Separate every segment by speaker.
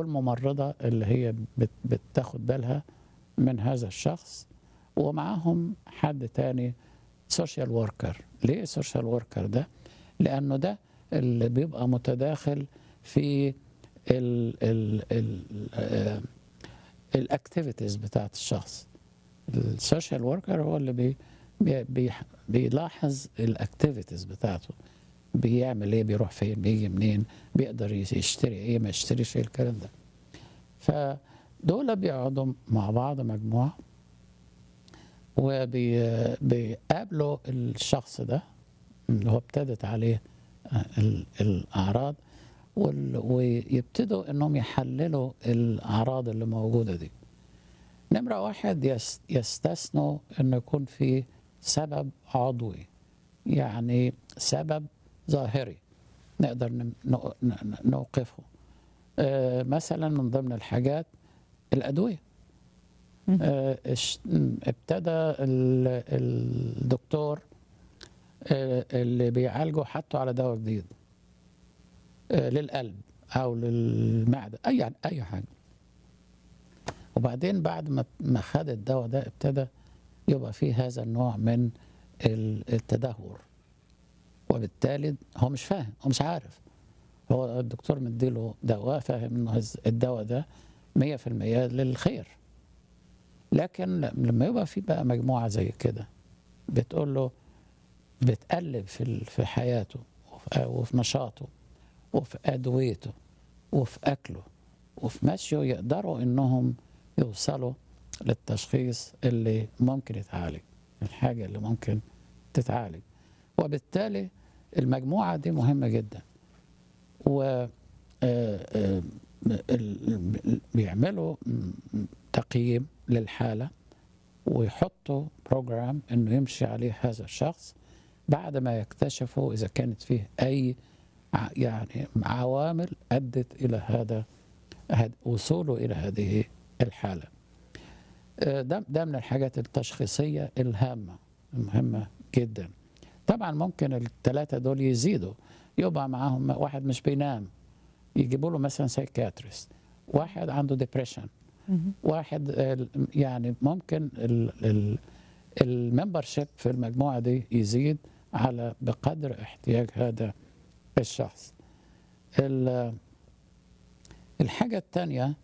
Speaker 1: والممرضة اللي هي بت- بتاخد بالها من هذا الشخص ومعاهم حد تاني سوشيال وركر ليه سوشيال وركر ده لأنه ده اللي بيبقى متداخل في ال ال ال الاكتيفيتيز بتاعت الشخص السوشيال وركر هو اللي بي بي بي بيلاحظ الاكتيفيتيز بتاعته بيعمل ايه بيروح فين بيجي منين بيقدر يشتري ايه ما يشتريش ايه الكلام ده فدول بيقعدوا مع بعض مجموعه وبيقابلوا الشخص ده اللي هو ابتدت عليه ال- الاعراض وال- ويبتدوا انهم يحللوا الاعراض اللي موجوده دي نمره واحد يس- يستثنوا انه يكون في سبب عضوي يعني سبب ظاهري نقدر نم- نو- ن- نوقفه آه، مثلا من ضمن الحاجات الادويه آه، اش- م- ابتدى ال- الدكتور آه، اللي بيعالجه حطه على دواء جديد آه، للقلب او للمعده اي اي حاجه وبعدين بعد ما ما خد الدواء ده ابتدى يبقى فيه هذا النوع من ال- التدهور وبالتالي هو مش فاهم هو مش عارف هو الدكتور مديله دواء فاهم انه هز- الدواء ده 100% للخير لكن لما يبقى في بقى مجموعه زي كده بتقول له بتقلب في ال- في حياته وفي- وفي نشاطه وفي ادويته وفي اكله وفي مشيه يقدروا انهم يوصلوا للتشخيص اللي ممكن يتعالج الحاجه اللي ممكن تتعالج وبالتالي المجموعه دي مهمه جدا و آه، آه، ال- ال- بيعملوا م- تقييم للحاله ويحطوا بروجرام انه يمشي عليه هذا الشخص بعد ما يكتشفوا اذا كانت فيه اي ع- يعني عوامل ادت الى هذا هد- وصوله الى هذه الحاله. آه، ده ده من الحاجات التشخيصيه الهامه المهمه جدا. طبعا ممكن الثلاثه دول يزيدوا يبقى معاهم واحد مش بينام يجيبوا له مثلا سايكاتريست واحد عنده ديبريشن واحد آه، يعني ممكن الممبرشيب في المجموعه دي يزيد على بقدر احتياج هذا الشخص ال- الحاجه الثانيه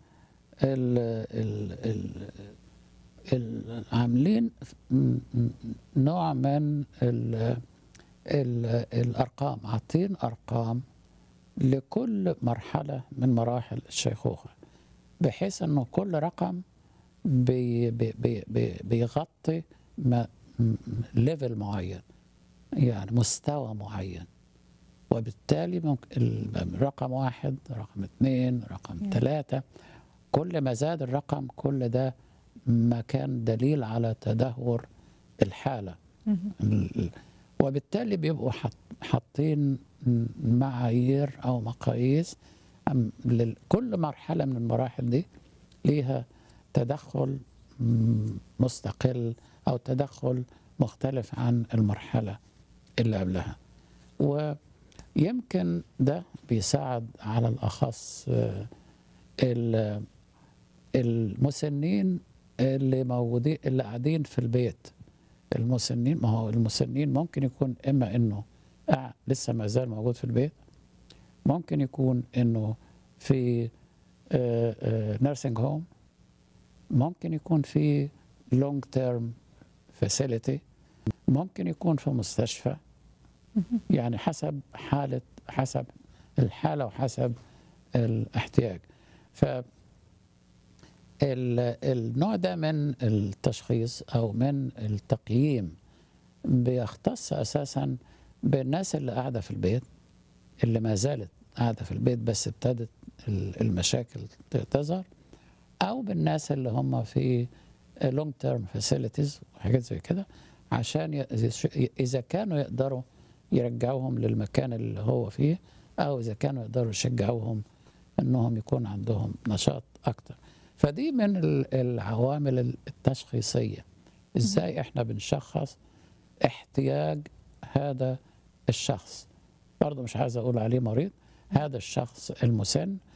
Speaker 1: عاملين م- م- نوع من ال ال الارقام عاطين ارقام لكل مرحله من مراحل الشيخوخه بحيث انه كل رقم بي بي بي بي بيغطي ليفل معين يعني مستوى معين وبالتالي ممكن ال- رقم واحد رقم اثنين رقم ثلاثة كل ما زاد الرقم كل ده ما كان دليل على تدهور الحالة ال- وبالتالي بيبقوا حط- حاطين معايير أو مقاييس أم- لل- كل مرحلة من المراحل دي ليها تدخل م- مستقل أو تدخل مختلف عن المرحلة اللي قبلها ويمكن ده بيساعد على الأخص آه، ال- المسنين اللي موجودين اللي قاعدين في البيت المسنين ما هو المسنين ممكن يكون إما إنه قاعد لسه ما زال موجود في البيت ممكن يكون إنه في نيرسينج هوم ممكن يكون في لونج تيرم فاسيلتي ممكن يكون في مستشفى يعني حسب حالة حسب الحالة وحسب الاحتياج ف ال- النوع ده من التشخيص أو من التقييم بيختص أساسا بالناس اللي قاعدة في البيت اللي ما زالت قاعدة في البيت بس ابتدت ال- المشاكل ت- تظهر أو بالناس اللي هم في لونج تيرم فاسيلتيز وحاجات زي كده عشان ي- إذا كانوا يقدروا يرجعوهم للمكان اللي هو فيه أو إذا كانوا يقدروا يشجعوهم أنهم يكون عندهم نشاط أكتر فدي من ال- العوامل التشخيصية إزاي إحنا بنشخص احتياج هذا الشخص برضه مش عايز أقول عليه مريض هذا الشخص المسن